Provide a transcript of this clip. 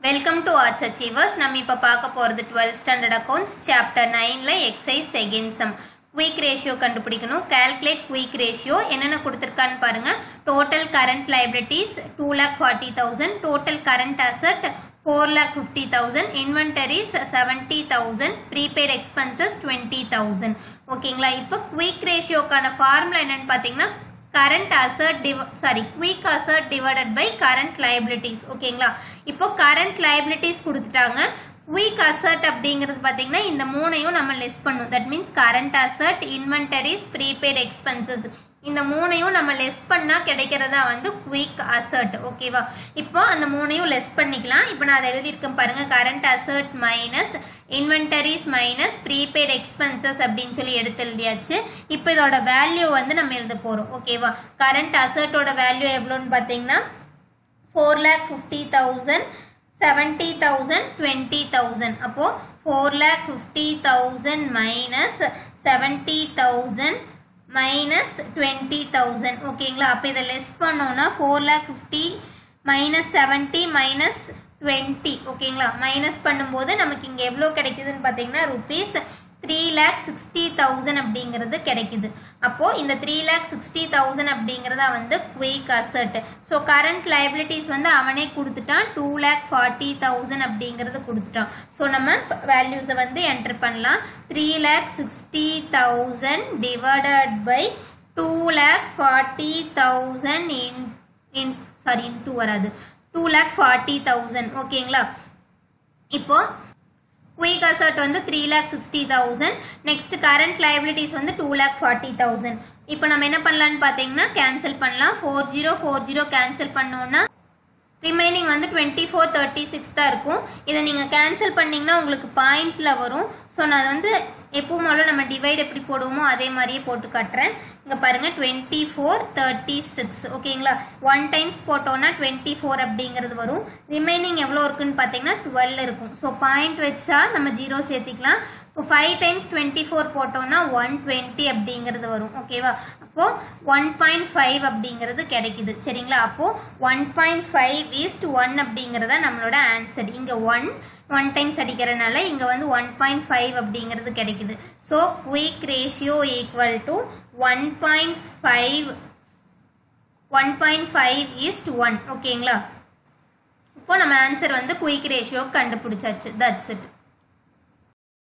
welcome to arts achievers நம்ம இப்போ பார்க்க போகிறது டுவெல்த் ஸ்டாண்டர்ட் அக்கௌண்ட்ஸ் சாப்டர் நைனில் exercise second sum quick ratio கண்டுபிடிக்கணும் கால்குலேட் குயிக் ரேஷியோ என்னென்ன கொடுத்துருக்கான்னு பாருங்க total current liabilities two lakh forty thousand total current asset four lakh fifty thousand inventories seventy thousand prepaid expenses twenty thousand ஓகேங்களா இப்போ quick ரேஷியோக்கான formula என்னன்னு பார்த்தீங்கன்னா கரண்ட் அசர்ட் டிவ sorry quick asset divided by current liabilities ஓகேங்களா இப்போ கரண்ட் liabilities கொடுத்துட்டாங்க quick asset அப்படிங்கிறது பார்த்தீங்கன்னா இந்த மூணையும் நம்ம லெஸ் பண்ணும் that means current asset inventories prepaid expenses இந்த மூணையும் நம்ம லெஸ் பண்ணால் கிடைக்கிறதா வந்து குயிக் அசர்ட் ஓகேவா இப்போ அந்த மூணையும் லெஸ் பண்ணிக்கலாம் இப்போ நான் அதை எழுதியிருக்கேன் பாருங்க current asset minus inventories minus prepaid expenses அப்படின்னு சொல்லி எடுத்து எழுதியாச்சு இப்போ இதோட வேல்யூ வந்து நம்ம எழுத போகிறோம் ஓகேவா கரண்ட் அசர்ட்டோட வேல்யூ எவ்வளோன்னு பார்த்தீங்கன்னா four lakh fifty thousand seventy thousand twenty thousand அப்போது four lakh fifty thousand minus seventy thousand minus twenty thousand ஓகேங்களா அப்போ இதை லெஸ் பண்ணோன்னா four lakh fifty minus seventy minus twenty ஓகேங்களா மைனஸ் பண்ணும்போது நமக்கு இங்கே எவ்வளோ கிடைக்குதுன்னு பார்த்தீங்கன்னா rupees three lakh sixty thousand அப்படிங்கிறது கிடைக்குது அப்போது இந்த த்ரீ லேக் சிக்ஸ்டி தௌசண்ட் அப்படிங்கிறத வந்து quick asset so current liabilities வந்து அவனே கொடுத்துட்டான் டூ லேக் ஃபார்ட்டி தௌசண்ட் அப்படிங்கிறது கொடுத்துட்டான் ஸோ நம்ம வேல்யூஸை வந்து என்டர் பண்ணலாம் three lakh sixty thousand divided by two lakh forty thousand in in sorry into வராது டூ லேக் ஃபார்ட்டி தௌசண்ட் ஓகேங்களா இப்போ குயிக் அசர்ட் வந்து three lakh sixty thousand next current liabilities வந்து டூ லேக் ஃபார்ட்டி தௌசண்ட் இப்போ நம்ம என்ன பண்ணலான்னு பார்த்தீங்கன்னா கேன்சல் பண்ணலாம் four zero four zero cancel பண்ணோன்னா ரிமைனிங் வந்து டுவெண்ட்டி ஃபோர் தேர்ட்டி சிக்ஸ் தான் இருக்கும் இதை நீங்கள் கேன்சல் பண்ணிங்கன்னா உங்களுக்கு பாயிண்டில் வரும் ஸோ நான் அதை வந்து எப்பவும் போல நம்ம டிவைட் எப்படி போடுவோமோ அதே மாதிரியே போட்டு காட்டுறேன் இங்கே பாருங்கள் டுவெண்ட்டி ஃபோர் தேர்ட்டி சிக்ஸ் ஓகேங்களா ஒன் டைம்ஸ் போட்டோன்னா டுவெண்ட்டி ஃபோர் அப்படிங்கிறது வரும் ரிமைனிங் எவ்வளோ இருக்குன்னு பார்த்தீங்கன்னா டுவெல் இருக்கும் ஸோ பாயிண்ட் வச்சா நம்ம ஜீரோ சேர்த்திக்கலாம் இப்போ ஃபைவ் டைம்ஸ் டுவெண்ட்டி ஃபோர் போட்டோன்னா ஒன் டுவெண்ட்டி அப்படிங்கிறது வரும் ஓகேவா அப்போது ஒன் பாயிண்ட் ஃபைவ் அப்படிங்கிறது கிடைக்குது சரிங்களா அப்போது one point five is to one அப்படிங்கிறத நம்மளோட ஆன்சர் இங்கே ஒன் ஒன் டைம்ஸ் அடிக்கிறனால இங்கே வந்து ஒன் பாயிண்ட் ஃபைவ் அப்படிங்கிறது கிடைக்குது so quick ratio equal to one point five one point five is to one ஓகேங்களா இப்போ நம்ம ஆன்சர் வந்து குயிக் ரேஷியோ கண்டுபிடிச்சாச்சு தட்ஸ் இட்